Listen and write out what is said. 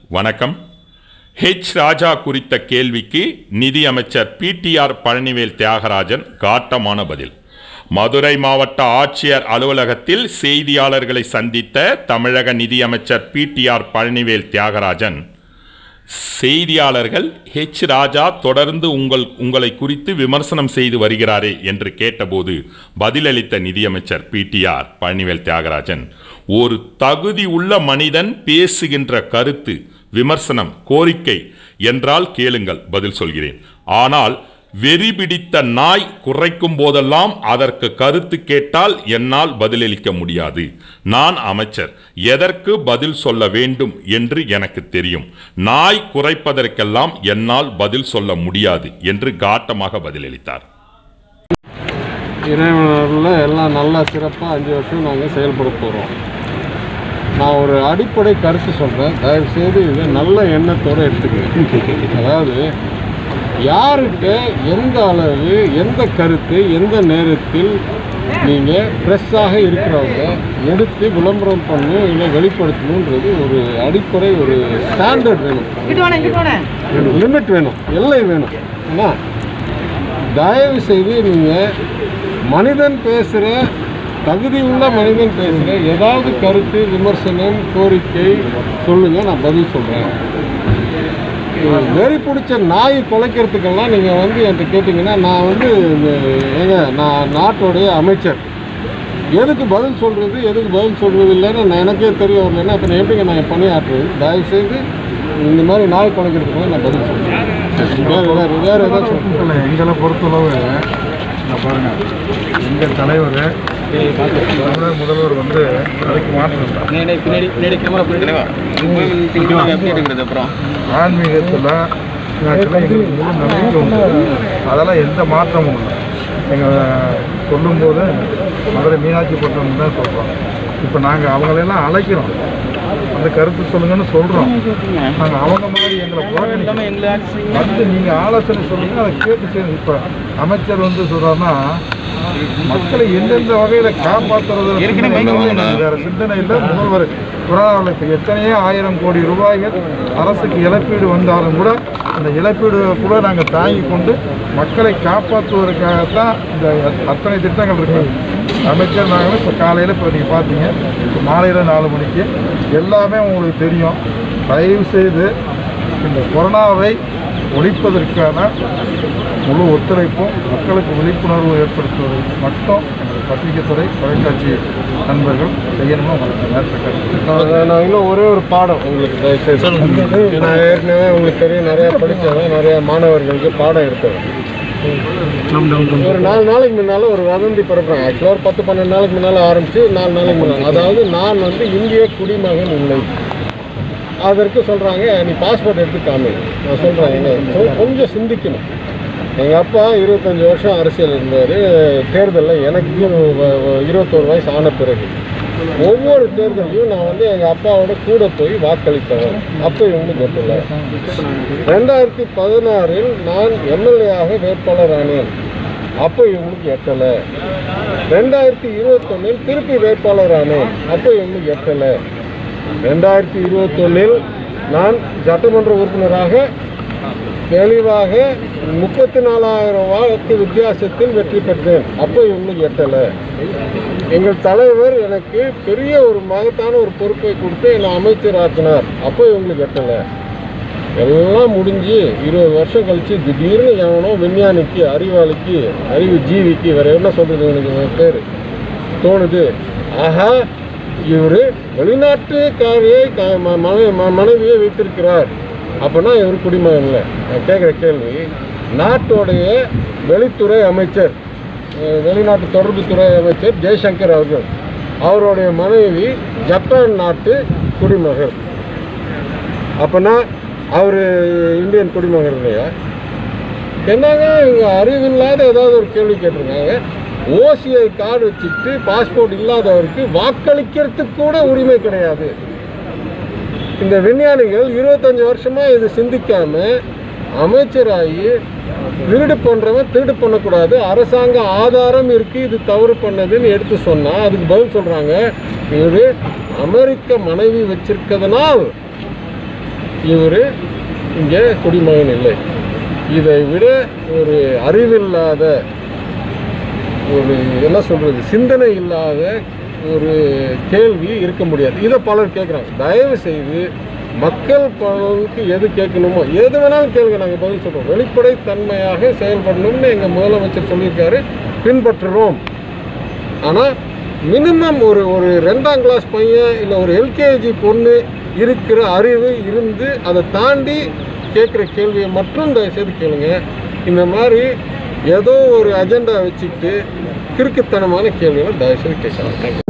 வணக்கம் ஹெச் ராஜா குறித்த கேள்விக்கு நிதியமைச்சர் பிடிஆர் பழனிவேல் தியாகராஜன் காட்டமான பதில் மதுரை மாவட்ட ஆட்சியர் அலுவலகத்தில் செய்தியாளர்களை சந்தித்த தமிழக நிதியமைச்சர் பிடிஆர் பழனிவேல் தியாகராஜன் செய்தியாளர்கள் ஹெச் ராஜா தொடர்ந்து உங்கள் உங்களை குறித்து விமர்சனம் செய்து வருகிறாரே என்று கேட்டபோது பதிலளித்த நிதியமைச்சர் பிடிஆர் பழனிவேல் தியாகராஜன் ஒரு தகுதி உள்ள மனிதன் பேசுகின்ற கருத்து விமர்சனம் கோரிக்கை என்றால் கேளுங்கள் பதில் சொல்கிறேன் ஆனால் வெறி பிடித்த நாய் குறைக்கும் போதெல்லாம் அதற்கு கருத்து கேட்டால் என்னால் பதிலளிக்க முடியாது நான் அமைச்சர் எதற்கு பதில் சொல்ல வேண்டும் என்று எனக்கு தெரியும் நாய் குறைப்பதற்கெல்லாம் என்னால் பதில் சொல்ல முடியாது என்று காட்டமாக பதிலளித்தார் இறைவனில் எல்லாம் நல்லா சிறப்பாக அஞ்சு வருஷம் நாங்கள் செயல்பட போகிறோம் நான் ஒரு அடிப்படை கருத்து சொல்கிறேன் தயவுசெய்து இதை நல்ல எண்ணத்தோடு எடுத்துக்கங்க அதாவது யாருக்கு எந்த அளவு எந்த கருத்து எந்த நேரத்தில் நீங்கள் ஃப்ரெஷ்ஷாக இருக்கிறவங்க எடுத்து விளம்பரம் பண்ணணும் இல்லை வெளிப்படுத்தணுன்றது ஒரு அடிப்படை ஒரு ஸ்டாண்டர்ட் வேணும் லிமிட் வேணும் எல்லை வேணும் ஏன்னா தயவு செய்து நீங்கள் மனிதன் பேசுகிற தகுதி உள்ள மனிதன் பேசுகிற ஏதாவது கருத்து விமர்சனம் கோரிக்கை சொல்லுங்கள் நான் பதில் சொல்கிறேன் வெறி பிடிச்ச நாய் குலைக்கிறதுக்கெல்லாம் நீங்கள் வந்து என்கிட்ட கேட்டிங்கன்னா நான் வந்து இந்த ஏங்க நான் நாட்டோடைய அமைச்சர் எதுக்கு பதில் சொல்கிறது எதுக்கு பதில் சொல்கிறது இல்லைன்னு நான் எனக்கே தெரிய வரலன்னா இப்போ நான் எப்படிங்க நான் பணியாற்றுறது தயவுசெய்து இந்த மாதிரி நாய் குலைக்கிறதுக்கு நான் பதில் சொல்கிறேன் வேறு வேறு வேறு ஏதாவது சொல்லுங்கள் இல்லை எங்களை பொறுத்தளவு நான் பாருங்க எங்கள் தலைவர் தமிழக முதல்வர் வந்து அதுக்கு மாற்றம் இல்லை ஆன்மீகத்தில் ஆக்சுவலாக எங்களுக்கு முழு நம்பிக்கை உண்டு அதெல்லாம் எந்த மாற்றமும் இல்லை எங்கள் சொல்லும்போது மதுரை மீனாட்சி பட்டினம் தான் சொல்கிறோம் இப்போ நாங்கள் அவங்களெல்லாம் அழைக்கிறோம் அந்த கருத்து சொல்லுங்கன்னு சொல்கிறோம் நாங்கள் அவங்க மாதிரி எங்களை புறக்கணிக்கிறோம் வந்து நீங்கள் ஆலோசனை சொல்லுங்க அதை கேட்டு செய்யுங்க இப்போ அமைச்சர் வந்து சொல்கிறாருன்னா மக்களை எந்தெந்த வகையில் காப்பாற்றுறது வேற சிந்தனை இல்லை முதல்வர் கொரோனாவுக்கு எத்தனையோ ஆயிரம் கோடி ரூபாய்கள் அரசுக்கு இழப்பீடு வந்தாலும் கூட அந்த இழப்பீடு கூட நாங்கள் தாங்கி கொண்டு மக்களை காப்பாற்றுவதற்காகத்தான் இந்த அத்தனை திட்டங்கள் இருக்கு அமைச்சர் நாங்களும் இப்போ காலையில் இப்போ நீங்கள் பார்த்தீங்க இப்போ மாலையில் நாலு மணிக்கு எல்லாமே உங்களுக்கு தெரியும் தயவு செய்து இந்த கொரோனாவை ஒழிப்பதற்கான முழு ஒத்துழைப்பும் மக்களுக்கு விழிப்புணர்வு ஏற்படுத்துவதற்கு மட்டும் எங்கள் பத்திரிகை துறை தொலைக்காட்சி நண்பர்கள் செய்யணும்னு உங்களுக்கு நேரத்தை கருத்து நான் நான் இன்னும் ஒரே ஒரு பாடம் உங்களுக்கு தயவுசெய்து நான் ஏற்கனவே உங்களுக்கு தெரியும் நிறையா படித்தவன் நிறையா மாணவர்களுக்கு பாடம் எடுத்தவன் ஒரு நாலு நாளைக்கு முன்னால் ஒரு வதந்தி பரப்புறாங்க ஆக்சுவலாக ஒரு பத்து பன்னெண்டு நாளைக்கு முன்னால் ஆரம்பித்து நாலு நாளைக்கு முன்னால் அதாவது நான் வந்து இந்திய குடிமகன் இல்லை அதற்கு சொல்கிறாங்க நீ பாஸ்போர்ட் எடுத்து காமி நான் சொல்கிறேன் என்ன கொஞ்சம் சிந்திக்கணும் எங்கள் அப்பா இருபத்தஞ்சி வருஷம் அரசியல் இருந்தார் தேர்தலில் எனக்கு வ- வ- இருபத்தோரு வயசு ஆன பிறகு ஒவ்வொரு தேர்தலையும் நான் வந்து எங்கள் அப்பாவோட கூட போய் வாக்களித்தவன் அப்போ இவங்களுக்கு எட்டல ரெண்டாயிரத்தி பதினாறில் நான் எம்எல்ஏயாக வேட்பாளர் ஆனேன் அப்போ இவங்களுக்கு எட்டலை ரெண்டாயிரத்தி இருபத்தொன்னில் திருப்பி வேட்பாளர் ஆனேன் அப்போ இவங்களுக்கு எட்டலை ரெண்டாயிரத்தி இருபத்தொன்னில் நான் சட்டமன்ற உறுப்பினராக தெளிவாக முப்பத்தி நாலாயிரம் வாக்கு வித்தியாசத்தில் வெற்றி பெற்றேன் அப்போ இவங்களுக்கு எட்டலை எங்கள் தலைவர் எனக்கு பெரிய ஒரு மகத்தான ஒரு பொறுப்பை கொடுத்து என்னை அமைச்சர் ஆக்கினார் அப்போ இவங்களுக்கு எட்டலை எல்லாம் முடிஞ்சு இருபது வருஷம் கழிச்சு திடீர்னு எவனோ விஞ்ஞானிக்கு அறிவாளிக்கு அறிவு ஜீவிக்கு வேற என்ன சொல்றது எனக்கு பேர் தோணுது ஆஹா இவர் வெளிநாட்டுக்காரியை க- ம- மனை- ம- மனைவியை வைத்திருக்கிறார் அப்போனா இவர் குடிமகன் இல்லை நான் கேட்குற கேள்வி நாட்டோடைய வெளித்துறை அமைச்சர் அஹ், வெளிநாட்டு தொடர்புத்துறை அமைச்சர் ஜெய்சங்கர் அவர்கள் அவருடைய மனைவி ஜப்பான் நாட்டு குடிமகன் அப்போனா அவர் இந்தியன் குடிமகன் இல்லையா என்னங்க இவங்க அறிவில்லாத ஏதாவது ஒரு கேள்வி கேட்டிருக்காங்க ஓசிஐ கார்டு வச்சுக்கிட்டு பாஸ்போர்ட் இல்லாதவருக்கு வாக்களிக்கிறதுக்கு கூட உரிமை கிடையாது இந்த விஞ்ஞானிகள் இருபத்தஞ்சி வருஷமா இது சிந்திக்காம அமைச்சராகி திருடு பண்றவன் திருடு பண்ணக்கூடாது அரசாங்க ஆதாரம் இருக்கு இது தவறு பண்ணதுன்னு எடுத்து சொன்னா அதுக்கு பதில் சொல்றாங்க இவரு அமெரிக்க மனைவி வச்சிருக்கிறதுனால் இவர் இங்கே குடிமகன் இல்லை இதை விட ஒரு அறிவில்லாத ஒரு என்ன சொல்கிறது சிந்தனை இல்லாத ஒரு கேள்வி இருக்க முடியாது இதை பலர் கேட்குறாங்க தயவு செய்து மக்கள் பலருக்கு எது கேட்கணுமோ எது வேணாலும் கேளுங்க நாங்கள் பதில் சொல்கிறோம் வெளிப்படைத்தன்மையாக செயல்படணும்னு எங்கள் முதலமைச்சர் சொல்லியிருக்காரு பின்பற்றுறோம் ஆனால் மினிமம் ஒரு ஒரு ரெண்டாம் கிளாஸ் பையன் இல்லை ஒரு எல்கேஜி பொண்ணு இருக்கிற அறிவு இருந்து அதை தாண்டி கேட்குற கேள்வியை மட்டும் தயவுசெய்து கேளுங்க இந்த மாதிரி ஏதோ ஒரு அஜெண்டா வச்சுக்கிட்டு கிறுக்குத்தனமான கேள்விகளை தயவுசெய்து கேட்கலாம் தேங்க்யூ